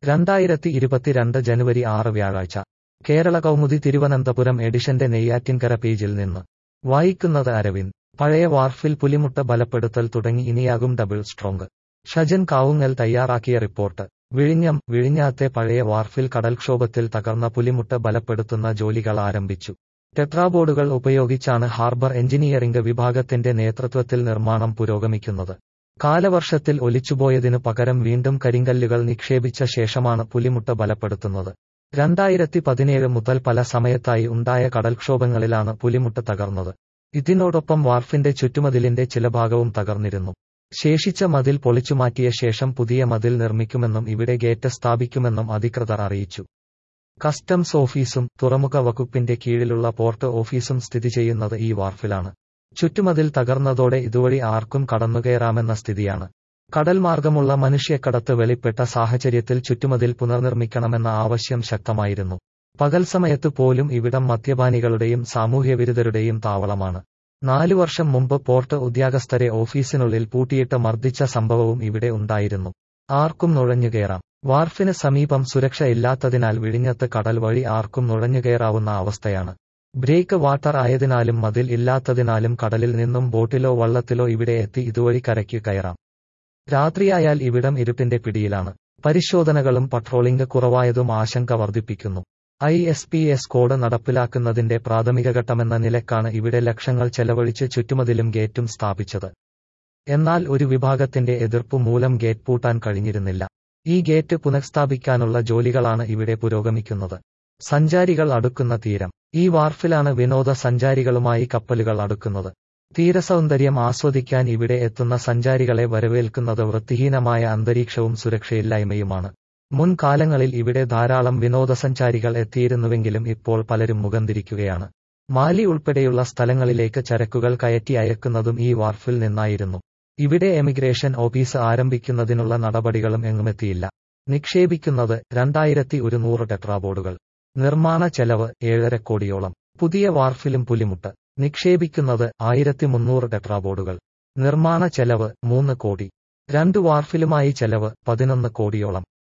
രണ്ടായിരത്തി ഇരുപത്തിരണ്ട് ജനുവരി ആറ് വ്യാഴാഴ്ച കേരള കൗമുദി തിരുവനന്തപുരം എഡിഷന്റെ നെയ്യാറ്റിൻകര പേജിൽ നിന്ന് വായിക്കുന്നത് അരവിന്ദ് പഴയ വാർഫിൽ പുലിമുട്ട ബലപ്പെടുത്തൽ തുടങ്ങി ഇനിയാകും ഡബിൾ സ്ട്രോങ് ഷജൻ കാവുങ്ങൽ തയ്യാറാക്കിയ റിപ്പോർട്ട് വിഴിഞ്ഞം വിഴിഞ്ഞാത്തെ പഴയ വാർഫിൽ കടൽക്ഷോഭത്തിൽ തകർന്ന പുലിമുട്ട ബലപ്പെടുത്തുന്ന ജോലികൾ ആരംഭിച്ചു ടെട്രാബോർഡുകൾ ഉപയോഗിച്ചാണ് ഹാർബർ എഞ്ചിനീയറിംഗ് വിഭാഗത്തിന്റെ നേതൃത്വത്തിൽ നിർമ്മാണം പുരോഗമിക്കുന്നത് കാലവർഷത്തിൽ ഒലിച്ചുപോയതിനു പകരം വീണ്ടും കരിങ്കല്ലുകൾ നിക്ഷേപിച്ച ശേഷമാണ് പുലിമുട്ട ബലപ്പെടുത്തുന്നത് രണ്ടായിരത്തി പതിനേഴ് മുതൽ പല സമയത്തായി ഉണ്ടായ കടൽക്ഷോഭങ്ങളിലാണ് പുലിമുട്ട തകർന്നത് ഇതിനോടൊപ്പം വാർഫിന്റെ ചുറ്റുമതിലിന്റെ ചില ഭാഗവും തകർന്നിരുന്നു ശേഷിച്ച മതിൽ പൊളിച്ചുമാറ്റിയ ശേഷം പുതിയ മതിൽ നിർമ്മിക്കുമെന്നും ഇവിടെ ഗേറ്റ് സ്ഥാപിക്കുമെന്നും അധികൃതർ അറിയിച്ചു കസ്റ്റംസ് ഓഫീസും തുറമുഖ വകുപ്പിന്റെ കീഴിലുള്ള പോർട്ട് ഓഫീസും സ്ഥിതി ചെയ്യുന്നത് ഈ വാർഫിലാണ് ചുറ്റുമതിൽ തകർന്നതോടെ ഇതുവഴി ആർക്കും കടന്നുകയറാമെന്ന സ്ഥിതിയാണ് കടൽ മാർഗമുള്ള മനുഷ്യക്കടത്ത് വെളിപ്പെട്ട സാഹചര്യത്തിൽ ചുറ്റുമതിൽ പുനർനിർമ്മിക്കണമെന്ന ആവശ്യം ശക്തമായിരുന്നു പകൽ സമയത്ത് പോലും ഇവിടം മദ്യപാനികളുടെയും സാമൂഹ്യവിരുദ്ധരുടെയും താവളമാണ് നാലു വർഷം മുമ്പ് പോർട്ട് ഉദ്യോഗസ്ഥരെ ഓഫീസിനുള്ളിൽ പൂട്ടിയിട്ട് മർദ്ദിച്ച സംഭവവും ഇവിടെ ഉണ്ടായിരുന്നു ആർക്കും നുഴഞ്ഞുകയറാം വാർഫിന് സമീപം സുരക്ഷ ഇല്ലാത്തതിനാൽ വിഴിഞ്ഞത്ത് കടൽ വഴി ആർക്കും നുഴഞ്ഞുകയറാവുന്ന അവസ്ഥയാണ് ബ്രേക്ക് വാട്ടർ ആയതിനാലും മതിൽ ഇല്ലാത്തതിനാലും കടലിൽ നിന്നും ബോട്ടിലോ വള്ളത്തിലോ ഇവിടെ എത്തി ഇതുവഴി കരയ്ക്ക് കയറാം രാത്രിയായാൽ ഇവിടം ഇരുട്ടിന്റെ പിടിയിലാണ് പരിശോധനകളും പട്രോളിംഗ് കുറവായതും ആശങ്ക വർദ്ധിപ്പിക്കുന്നു I S P S code നടപ്പിലാക്കുന്നതിന്റെ പ്രാഥമിക ഘട്ടമെന്ന നിലക്കാണ് ഇവിടെ ലക്ഷങ്ങൾ ചെലവഴിച്ച് ചുറ്റുമതിലും ഗേറ്റും സ്ഥാപിച്ചത് എന്നാൽ ഒരു വിഭാഗത്തിന്റെ എതിർപ്പ് മൂലം ഗേറ്റ് പൂട്ടാൻ കഴിഞ്ഞിരുന്നില്ല ഈ ഗേറ്റ് പുനഃസ്ഥാപിക്കാനുള്ള ജോലികളാണ് ഇവിടെ പുരോഗമിക്കുന്നത് സഞ്ചാരികൾ അടുക്കുന്ന തീരം ഈ വാർഫിലാണ് വിനോദസഞ്ചാരികളുമായി കപ്പലുകൾ അടുക്കുന്നത് തീരസൗന്ദര്യം ആസ്വദിക്കാൻ ഇവിടെ എത്തുന്ന സഞ്ചാരികളെ വരവേൽക്കുന്നത് വൃത്തിഹീനമായ അന്തരീക്ഷവും സുരക്ഷയില്ലായ്മയുമാണ് മുൻകാലങ്ങളിൽ ഇവിടെ ധാരാളം വിനോദസഞ്ചാരികൾ എത്തിയിരുന്നുവെങ്കിലും ഇപ്പോൾ പലരും മുഖംതിരിക്കുകയാണ് മാലി ഉൾപ്പെടെയുള്ള സ്ഥലങ്ങളിലേക്ക് ചരക്കുകൾ കയറ്റി അയക്കുന്നതും ഈ വാർഫിൽ നിന്നായിരുന്നു ഇവിടെ എമിഗ്രേഷൻ ഓഫീസ് ആരംഭിക്കുന്നതിനുള്ള നടപടികളും എങ്ങുമെത്തിയില്ല നിക്ഷേപിക്കുന്നത് രണ്ടായിരത്തി ഒരുന്നൂറ് ടെട്രാബോർഡുകൾ നിർമ്മാണ ചെലവ് ഏഴര കോടിയോളം പുതിയ വാർഫിലും പുലിമുട്ട് നിക്ഷേപിക്കുന്നത് ആയിരത്തി മുന്നൂറ് ടെട്രാബോർഡുകൾ നിർമ്മാണ ചെലവ് മൂന്ന് കോടി രണ്ടു വാർഫിലുമായി ചെലവ് പതിനൊന്ന് കോടിയോളം